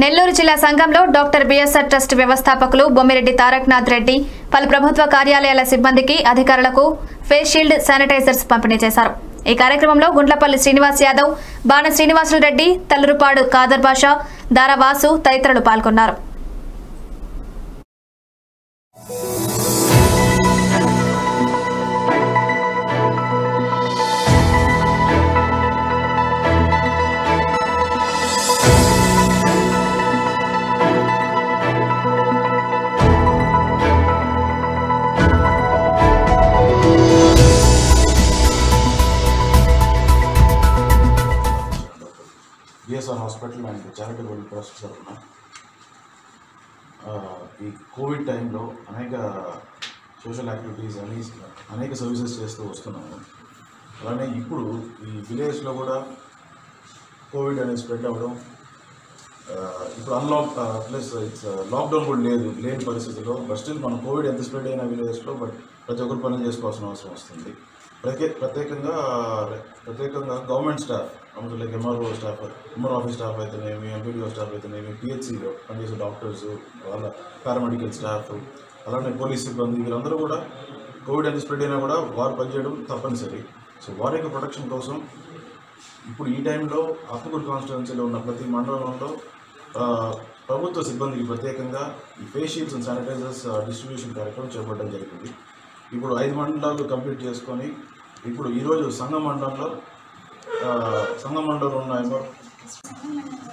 నెల్లూరు జిల్లా సంఘంలో doctor BSR trust వ్యవస్థాపకులు బొమ్మిరెడ్డి తారక్నాథ్ రెడ్డి పలు ప్రభుత్వ కార్యాలయాల సిబ్బందికి అధికారులకు ఫేస్ షీల్డ్ శానిటైజర్స్ పంపిణీ చేశారు ఈ కార్యక్రమంలో గుండ్లపల్లి శ్రీనివాస్ యాదవ్ బాణ శ్రీనివాసులు రెడ్డి తల్లురుపాడు కాదర్ బాషా దారావాసు తదితరులు పాల్గొన్నారు B S R hospital and charitable trust తరఫున ఆ, ఈ కోవిడ్ టైంలో అనేక సోషల్ యాక్టివిటీస్ అని అనేక సర్వీసెస్ చేస్తూ వస్తున్నాము అలానే ఇప్పుడు ఈ విలేజ్లో కూడా కోవిడ్ అనేది స్ప్రెడ్ అవ్వడం ఆ, ఇప్పుడు అన్లాక్ ప్లస్ ఇట్స్ లాక్డౌన్ కూడా లేదు లేని పరిస్థితిలో బట్ స్టిల్ మన కోవిడ్ ఎంత స్ప్రెడ్ అయిన విలేజెస్లో బట్ ప్రతి ఒక్కరు పనులు చేసుకోవాల్సిన అవసరం వస్తుంది ప్రత్యే ప్రత్యేకంగా ప్రత్యేకంగా గవర్నమెంట్ స్టాఫ్ అందులో like MRO staff MR office staff అయితేనేమి ఎంపీడీఓ స్టాఫ్ అయితేనేమి పిహెచ్సిలో పనిచేసే డాక్టర్స్ వాళ్ళ పారామెడికల్ స్టాఫ్ అలానే పోలీస్ సిబ్బంది వీరందరూ కూడా కోవిడ్ ఎంత స్ప్రెడ్ అయినా కూడా వారు పనిచేయడం తప్పనిసరి సో వారి యొక్క ప్రొటెక్షన్ కోసం ఇప్పుడు ఈ టైంలో ఆత్మకూరు కాన్స్టిట్యున్సీలో ఉన్న ప్రతి మండలంలో ఆ, ప్రభుత్వ సిబ్బందికి ప్రత్యేకంగా ఈ face shields and sanitisers distribution కార్యక్రమం చేపట్టడం జరిగింది ఇప్పుడు ఐదు మండలాలు కంప్లీట్ చేసుకొని ఇప్పుడు ఈరోజు సంఘ మండలంలో ఆ, సంఘ మండలంలో ఉన్న ఎంఆర్